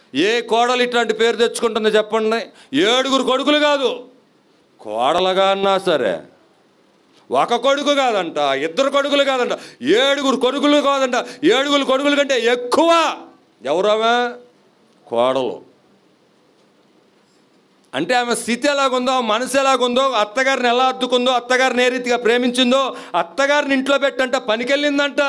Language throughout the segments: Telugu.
ఏ కోడలు ఇట్లాంటి పేరు తెచ్చుకుంటుందో చెప్పండి ఏడుగురు కొడుకులు కాదు కోడలుగా అన్నా సరే ఒక కొడుకు కాదంట ఇద్దరు కొడుకులు కాదంట ఏడుగురు కొడుకులు కాదంట ఏడుగురు కొడుకుల కంటే ఎక్కువ ఎవరామె కోడలు అంటే ఆమె స్థితి ఎలాగుందో ఆమె మనసు ఎలాగుందో అత్తగారిని ఎలా అద్దుకుందో అత్తగారిని ఏ రీతిగా ప్రేమించిందో అత్తగారిని ఇంట్లో పెట్టంట పనికెళ్ళిందంట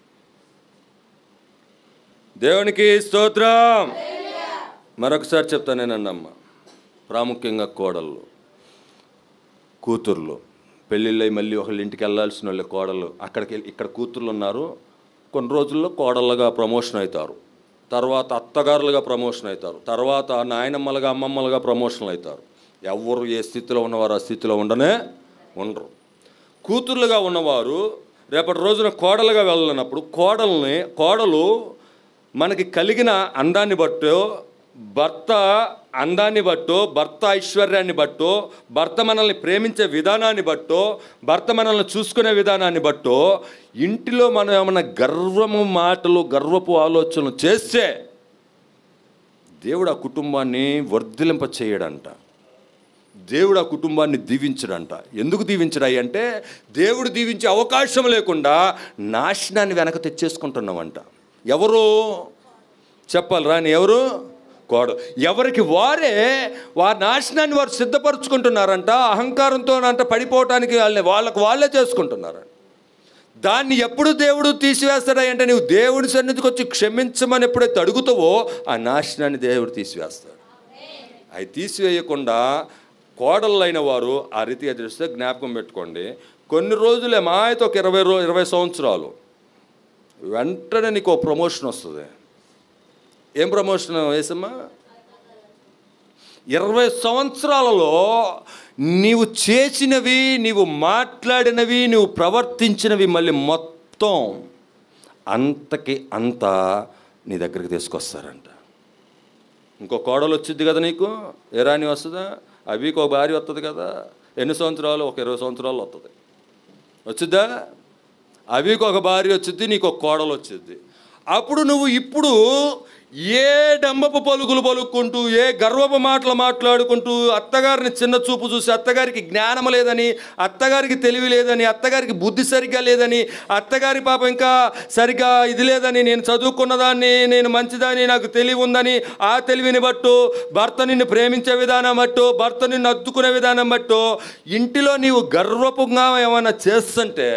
దేవునికి స్తోత్రం మరొకసారి చెప్తానేనండి అమ్మ ప్రాముఖ్యంగా కోడళ్ళు కూతుర్లు పెళ్ళిళ్ళై మళ్ళీ ఒకళ్ళ ఇంటికి వెళ్ళాల్సిన వాళ్ళ కోడళ్ళు అక్కడికి వెళ్ళి ఇక్కడ కూతుర్లు ఉన్నారు కొన్ని రోజుల్లో కోడళ్ళగా ప్రమోషన్ అవుతారు తర్వాత అత్తగారులుగా ప్రమోషన్ అవుతారు తర్వాత నాయనమ్మలుగా అమ్మమ్మలుగా ప్రమోషన్లు అవుతారు ఎవరు ఏ స్థితిలో ఉన్నవారు ఆ స్థితిలో ఉండనే ఉండరు కూతుర్లుగా ఉన్నవారు రేపటి రోజున కోడలుగా వెళ్ళినప్పుడు కోడల్ని కోడలు మనకి కలిగిన అందాన్ని బట్టో భర్త అందాన్ని బట్టో భర్త ఐశ్వర్యాన్ని బట్టో భర్త మనల్ని ప్రేమించే విధానాన్ని బట్టో భర్త మనల్ని చూసుకునే విధానాన్ని బట్టో ఇంటిలో మనం ఏమన్నా గర్వము మాటలు గర్వపు ఆలోచనలు చేస్తే దేవుడు ఆ కుటుంబాన్ని వర్ధిలింప చేయడంట దేవుడు ఆ కుటుంబాన్ని దీవించడంట ఎందుకు దీవించడాయి అంటే దేవుడు దీవించే అవకాశం లేకుండా నాశనాన్ని వెనక తెచ్చేసుకుంటున్నామంట ఎవరు చెప్పాలి రాని ఎవరు కోడ ఎవరికి వారే వారి నాశనాన్ని వారు సిద్ధపరచుకుంటున్నారంట అహంకారంతో అంట పడిపోవటానికి వాళ్ళని వాళ్ళకు వాళ్ళే చేసుకుంటున్నారంట దాన్ని ఎప్పుడు దేవుడు తీసివేస్తాడా అంటే నువ్వు దేవుడి సన్నిధికి వచ్చి క్షమించమని ఎప్పుడైతే అడుగుతావో ఆ నాశనాన్ని దేవుడు తీసివేస్తాడు అవి తీసివేయకుండా కోడళ్ళైన వారు ఆ రీతిగా తెలిస్తే జ్ఞాపకం పెట్టుకోండి కొన్ని రోజులే మా అయితే ఒక ఇరవై రో ఇరవై సంవత్సరాలు వెంటనే నీకు ఒక ప్రమోషన్ వస్తుంది ఏం ప్రమోషన్ వేసమ్మా ఇరవై సంవత్సరాలలో నీవు చేసినవి నీవు మాట్లాడినవి నీవు ప్రవర్తించినవి మళ్ళీ మొత్తం అంతకి అంత నీ దగ్గరికి తీసుకొస్తారంట ఇంకో కోడలు వచ్చింది కదా నీకు ఏ రాని వస్తుందా అవికి ఒక భార్య వస్తుంది కదా ఎన్ని సంవత్సరాలు ఒక ఇరవై సంవత్సరాలు వస్తుంది వచ్చిద్దా అవికి ఒక భార్య వచ్చింది నీకు ఒక కోడలు వచ్చింది అప్పుడు నువ్వు ఇప్పుడు ఏ డంబపు పలుకులు పలుక్కుంటూ ఏ గర్వపు మాటలు మాట్లాడుకుంటూ అత్తగారిని చిన్న చూపు చూసి అత్తగారికి జ్ఞానం లేదని అత్తగారికి తెలివి లేదని అత్తగారికి బుద్ధి సరిగ్గా లేదని అత్తగారి పాప ఇంకా సరిగ్గా ఇది లేదని నేను చదువుకున్నదాన్ని నేను మంచిదాన్ని నాకు తెలివి ఉందని ఆ తెలివిని బట్టు భర్త నిన్ను ప్రేమించే విధానం బట్టు భర్త నిన్ను అద్దుకునే విధానం బట్టు ఇంటిలో నీవు గర్వపుగా ఏమైనా చేస్తుంటే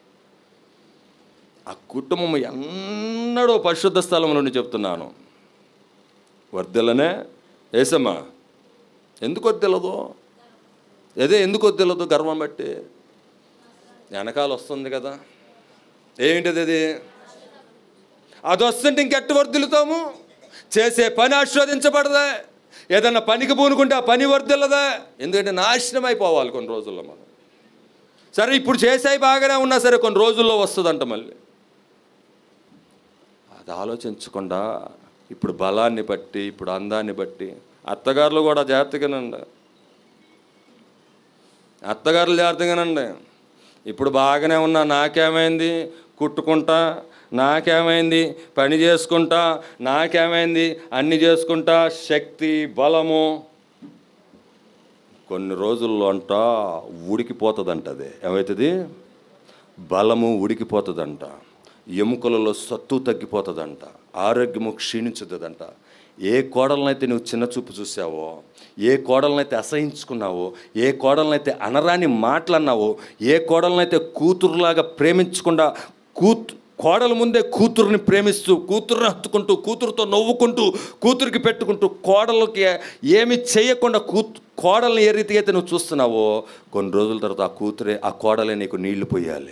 ఆ కుటుంబం ఎన్నడో పరిశుద్ధ స్థలం నుండి చెప్తున్నాను వర్దెలనే వేసమ్మా ఎందుకు వద్దెలదు అదే ఎందుకు వద్దెలదు గర్వం బట్టి వెనకాల వస్తుంది కదా ఏంటిది అది అది వస్తుంటే ఇంకెట్టు వర్దిల్లుతాము చేసే పని ఆస్వాదించబడదా ఏదన్నా పనికి పూనుకుంటే ఆ పని వర్దిల్లదా ఎందుకంటే నాశనం అయిపోవాలి కొన్ని రోజుల్లో మనం సరే ఇప్పుడు చేసాయి బాగానే ఉన్నా సరే కొన్ని రోజుల్లో వస్తుందంట మళ్ళీ అది ఆలోచించకుండా ఇప్పుడు బలాన్ని బట్టి ఇప్పుడు అందాన్ని బట్టి అత్తగారులు కూడా జాగ్రత్తగానండి అత్తగారులు జాగ్రత్తగానండి ఇప్పుడు బాగానే ఉన్నా నాకేమైంది కుట్టుకుంటా నాకేమైంది పని చేసుకుంటా నాకేమైంది అన్ని చేసుకుంటా శక్తి బలము కొన్ని రోజుల్లో అంట ఉడికిపోతుందంట అది ఏమవుతుంది బలము ఉడికిపోతుందంట ఎముకలలో సత్తు తగ్గిపోతుందంట ఆరోగ్యము క్షీణించుతుందంట ఏ కోడలనైతే నువ్వు చిన్న చూపు చూసావో ఏ కోడలనైతే అసహించుకున్నావో ఏ కోడలనైతే అనరాని మాటలన్నావో ఏ కోడలనైతే కూతురులాగా ప్రేమించకుండా కూతు కోడల ముందే కూతురుని ప్రేమిస్తూ కూతురుని హత్తుకుంటూ కూతురుతో నవ్వుకుంటూ కూతురికి పెట్టుకుంటూ కోడలకి ఏమి చేయకుండా కూతు కోడల్ని ఏ రీతిగా అయితే నువ్వు చూస్తున్నావో కొన్ని రోజుల తర్వాత ఆ కూతురే ఆ కోడలే నీకు నీళ్లు పోయాలి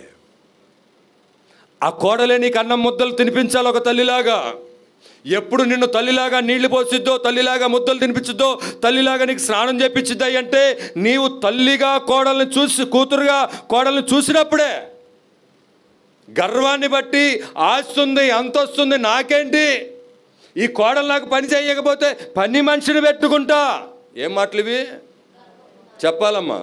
ఆ కోడలే నీకు అన్నం ముద్దలు తినిపించాలి ఒక తల్లిలాగా ఎప్పుడు నిన్ను తల్లిలాగా నీళ్లు పోసిద్దో తల్లిలాగా ముద్దలు తినిపించిద్దో తల్లిలాగా నీకు స్నానం చేపించిద్దాయి అంటే నీవు తల్లిగా కోడల్ని చూసి కూతురుగా కోడల్ని చూసినప్పుడే గర్వాన్ని బట్టి ఆస్తుంది అంత వస్తుంది నాకేంటి ఈ కోడలు నాకు పని చేయకపోతే పని మనిషిని పెట్టుకుంటా ఏం మాటలు ఇవి చెప్పాలమ్మా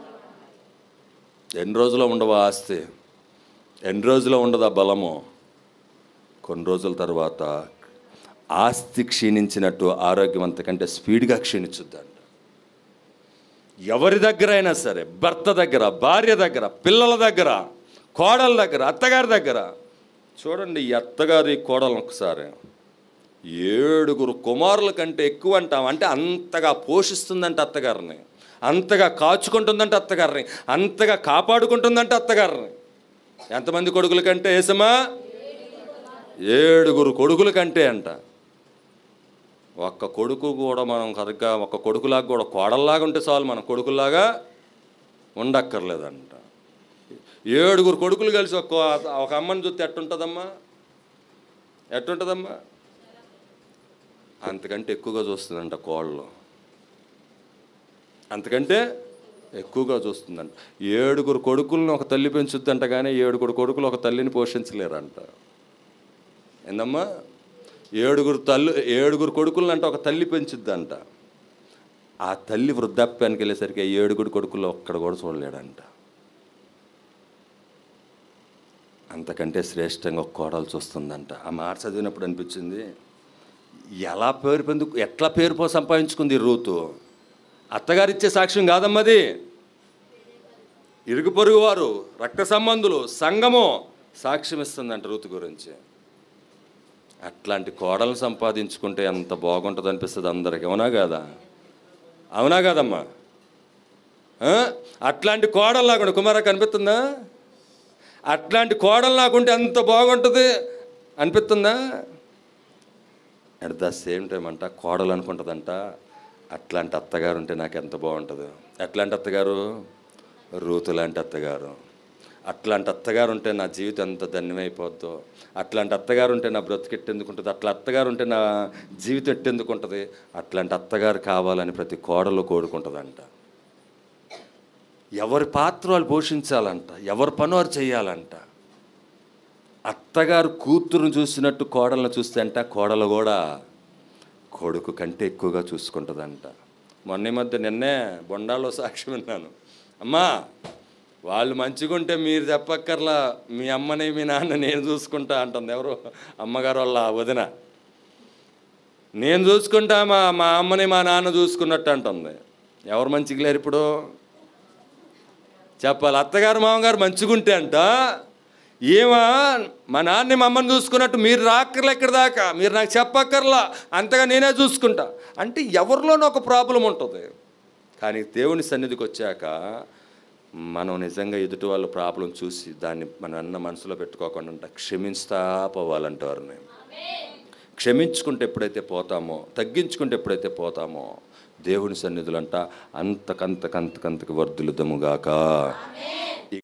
ఎన్ని రోజులు ఉండవా ఆస్తి ఎన్ని రోజులు ఉండదా బలము కొన్ని రోజుల తర్వాత ఆస్తి క్షీణించినట్టు ఆరోగ్యం అంతకంటే స్పీడ్గా క్షీణించుద్దంట ఎవరి దగ్గర అయినా సరే భర్త దగ్గర భార్య దగ్గర పిల్లల దగ్గర కోడల దగ్గర అత్తగారి దగ్గర చూడండి ఈ అత్తగారి కోడలను ఒకసారి ఏడుగురు కుమారుల కంటే ఎక్కువ అంటాం అంటే అంతగా పోషిస్తుందంట అత్తగారిని అంతగా కాచుకుంటుందంట అత్తగారిని అంతగా కాపాడుకుంటుందంట అత్తగారిని ఎంతమంది కొడుకుల కంటే ఏసమా ఏడుగురు కొడుకుల కంటే అంట ఒక్క కొడుకు కూడా మనం కరెక్ట్గా ఒక్క కొడుకులాగా కూడా కోడల్లాగా ఉంటే చాలు మన కొడుకులాగా ఉండక్కర్లేదంట ఏడుగురు కొడుకులు కలిసి ఒక ఒక అమ్మని చూస్తే ఎట్టుంటుందమ్మా ఎట్టుంటుందమ్మా అంతకంటే ఎక్కువగా చూస్తుందంట కోళ్ళు అంతకంటే ఎక్కువగా చూస్తుందంట ఏడుగురు కొడుకులను ఒక తల్లి పెంచుద్దంట కానీ ఏడుగురు కొడుకులు ఒక తల్లిని పోషించలేరంట ఏందమ్మా ఏడుగురు తల్లు ఏడుగురు కొడుకులను అంటే ఒక తల్లి పెంచుద్దంట ఆ తల్లి వృద్ధాప్యానికి వెళ్ళేసరికి ఆ ఏడుగురు కొడుకుల్లో ఒక్కడ కూడా చూడలేడంట అంతకంటే శ్రేష్టంగా ఒక కోడలు చూస్తుందంట ఆ మాట చదివినప్పుడు అనిపించింది ఎలా పేరు పొందు ఎట్లా పేరు పో సంపాదించుకుంది ఈ రూతు అత్తగారిచ్చే సాక్ష్యం కాదమ్మది ఇరుగు పొరుగు వారు రక్త సంబంధులు సంఘము సాక్ష్యం ఇస్తుందంట రూతు గురించి అట్లాంటి కోడలు సంపాదించుకుంటే ఎంత బాగుంటుంది అనిపిస్తుంది అందరికి అవునా కాదా అవునా కాదమ్మా ఆ? అట్లాంటి కోడలు లేకుండా కుమార కనిపిస్తుందా అట్లాంటి కోడలు నాకుంటే ఎంత బాగుంటుంది అనిపిస్తుందా అట్ ద సేమ్ టైం అంట కోడలు అనుకుంటుందంట అట్లాంటి అత్తగారు ఉంటే నాకు ఎంత బాగుంటుందో ఎట్లాంటి అత్తగారు రూతు లాంటి అత్తగారు అట్లాంటి అత్తగారు ఉంటే నా జీవితం ఎంత ధన్యమైపోద్దో అట్లాంటి అత్తగారు ఉంటే నా బ్రతికి ఎట్టెందుకుంటుంది అట్లా అత్తగారు ఉంటే నా జీవితం ఎట్టెందుకుంటుంది అట్లాంటి అత్తగారు కావాలని ప్రతి కోడలు కోరుకుంటుందంట ఎవరి పాత్ర వాళ్ళు పోషించాలంట ఎవరి పని వారు చేయాలంట అత్తగారు కూతురును చూసినట్టు కోడలను చూస్తే అంట కోడలు కూడా కొడుకు కంటే ఎక్కువగా చూసుకుంటుందంట మొన్న ఈ మధ్య నిన్నే బొండాలో సాక్ష్యం విన్నాను అమ్మా వాళ్ళు మంచిగుంటే మీరు చెప్పక్కర్లా మీ అమ్మని మీ నాన్న నేను చూసుకుంటా అంటుంది ఎవరు అమ్మగారు వాళ్ళ వదిన నేను చూసుకుంటా మా మా అమ్మని మా నాన్న చూసుకున్నట్టు అంటుంది ఎవరు మంచిగా లేరు ఇప్పుడు చెప్పాలి అత్తగారు మామగారు మంచిగుంటే అంట ఏమా మా నాన్న మా అమ్మని చూసుకున్నట్టు మీరు రాక్కర్లే ఇక్కడ దాకా మీరు నాకు చెప్పక్కర్లా అంతగా నేనే చూసుకుంటా అంటే ఎవరిలోనూ ఒక ప్రాబ్లం ఉంటుంది కానీ దేవుని సన్నిధికి వచ్చాక మనం నిజంగా ఎదుటి వాళ్ళ ప్రాబ్లం చూసి దాన్ని మనం అన్న మనసులో పెట్టుకోకుండా ఉంట క్షమిస్తా పోవాలంటారు నేను క్షమించుకుంటే ఎప్పుడైతే పోతామో తగ్గించుకుంటే ఎప్పుడైతే పోతామో దేవుని సన్నిధులంట అంతకంతకంతకంతకు వర్ధులుదముగాక